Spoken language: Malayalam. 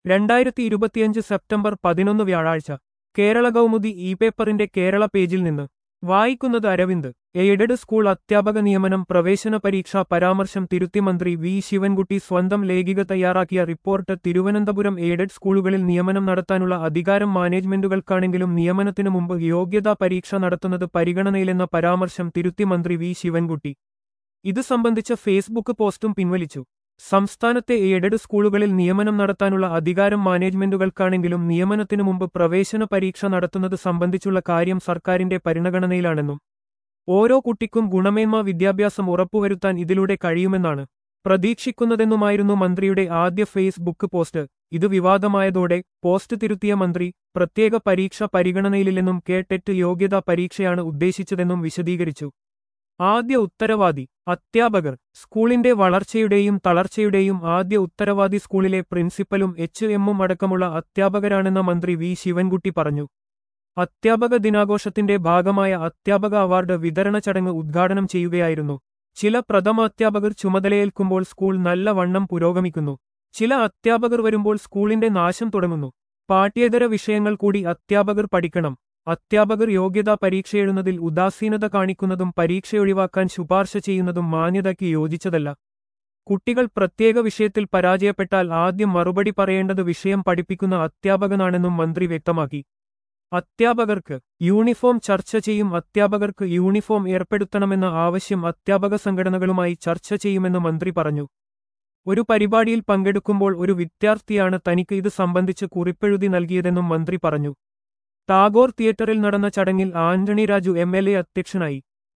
രണ്ടായിരത്തി ഇരുപത്തിയഞ്ച് സെപ്റ്റംബർ പതിനൊന്ന് വ്യാഴാഴ്ച കേരള കൗമുദി ഇ പേപ്പറിന്റെ കേരള പേജിൽ നിന്ന് വായിക്കുന്നത് അരവിന്ദ് എയ്ഡഡ് സ്കൂൾ അധ്യാപക നിയമനം പ്രവേശന പരീക്ഷാ പരാമർശം തിരുത്തി മന്ത്രി വി ശിവൻകുട്ടി സ്വന്തം ലേഖിക തയ്യാറാക്കിയ റിപ്പോർട്ട് തിരുവനന്തപുരം എയ്ഡഡ് സ്കൂളുകളിൽ നിയമനം നടത്താനുള്ള അധികാരം മാനേജ്മെന്റുകൾക്കാണെങ്കിലും നിയമനത്തിനു മുമ്പ് യോഗ്യതാ പരീക്ഷ നടത്തുന്നത് പരിഗണനയിലെന്ന പരാമർശം തിരുത്തി മന്ത്രി വി ശിവൻകുട്ടി ഇത് സംബന്ധിച്ച ഫേസ്ബുക്ക് പോസ്റ്റും പിൻവലിച്ചു സംസ്ഥാനത്തെ എയ്ഡഡ് സ്കൂളുകളിൽ നിയമനം നടത്താനുള്ള അധികാരം മാനേജ്മെന്റുകൾക്കാണെങ്കിലും നിയമനത്തിനു മുമ്പ് പ്രവേശന പരീക്ഷ നടത്തുന്നത് സംബന്ധിച്ചുള്ള കാര്യം സർക്കാരിന്റെ പരിഗണനയിലാണെന്നും ഓരോ കുട്ടിക്കും ഗുണമേന്മ വിദ്യാഭ്യാസം ഉറപ്പുവരുത്താൻ ഇതിലൂടെ കഴിയുമെന്നാണ് പ്രതീക്ഷിക്കുന്നതെന്നുമായിരുന്നു മന്ത്രിയുടെ ആദ്യ ഫേസ്ബുക്ക് പോസ്റ്റ് ഇത് വിവാദമായതോടെ പോസ്റ്റ് തിരുത്തിയ മന്ത്രി പ്രത്യേക പരീക്ഷ പരിഗണനയിലില്ലെന്നും കെ ടെറ്റ് യോഗ്യതാ പരീക്ഷയാണ് ഉദ്ദേശിച്ചതെന്നും വിശദീകരിച്ചു ആദ്യ ഉത്തരവാദി അധ്യാപകർ സ്കൂളിന്റെ വളർച്ചയുടെയും തളർച്ചയുടെയും ആദ്യ ഉത്തരവാദി സ്കൂളിലെ പ്രിൻസിപ്പലും എച്ച് എമ്മും അടക്കമുള്ള അധ്യാപകരാണെന്ന മന്ത്രി വി ശിവൻകുട്ടി പറഞ്ഞു അധ്യാപക ദിനാഘോഷത്തിന്റെ ഭാഗമായ അധ്യാപക അവാർഡ് വിതരണ ചടങ്ങ് ഉദ്ഘാടനം ചെയ്യുകയായിരുന്നു ചില പ്രഥമാധ്യാപകർ ചുമതലയേൽക്കുമ്പോൾ സ്കൂൾ നല്ല വണ്ണം പുരോഗമിക്കുന്നു ചില അധ്യാപകർ വരുമ്പോൾ സ്കൂളിന്റെ നാശം തുടങ്ങുന്നു പാഠ്യേതര വിഷയങ്ങൾ കൂടി അധ്യാപകർ പഠിക്കണം അധ്യാപകർ യോഗ്യതാ പരീക്ഷയെഴുന്നതിൽ ഉദാസീനത കാണിക്കുന്നതും പരീക്ഷ ഒഴിവാക്കാൻ ശുപാർശ ചെയ്യുന്നതും മാന്യതയ്ക്ക് യോജിച്ചതല്ല കുട്ടികൾ പ്രത്യേക വിഷയത്തിൽ പരാജയപ്പെട്ടാൽ ആദ്യം മറുപടി പറയേണ്ടത് വിഷയം പഠിപ്പിക്കുന്ന അധ്യാപകനാണെന്നും മന്ത്രി വ്യക്തമാക്കി അധ്യാപകർക്ക് യൂണിഫോം ചർച്ച ചെയ്യും അധ്യാപകർക്ക് യൂണിഫോം ഏർപ്പെടുത്തണമെന്ന ആവശ്യം അധ്യാപക സംഘടനകളുമായി ചർച്ച ചെയ്യുമെന്ന് മന്ത്രി പറഞ്ഞു ഒരു പരിപാടിയിൽ പങ്കെടുക്കുമ്പോൾ ഒരു വിദ്യാർത്ഥിയാണ് തനിക്ക് ഇത് സംബന്ധിച്ച് കുറിപ്പെഴുതി നൽകിയതെന്നും മന്ത്രി പറഞ്ഞു ടാഗോർ തിയേറ്ററിൽ നടന്ന ചടങ്ങിൽ Antony Raju M L A അധ്യക്ഷനായി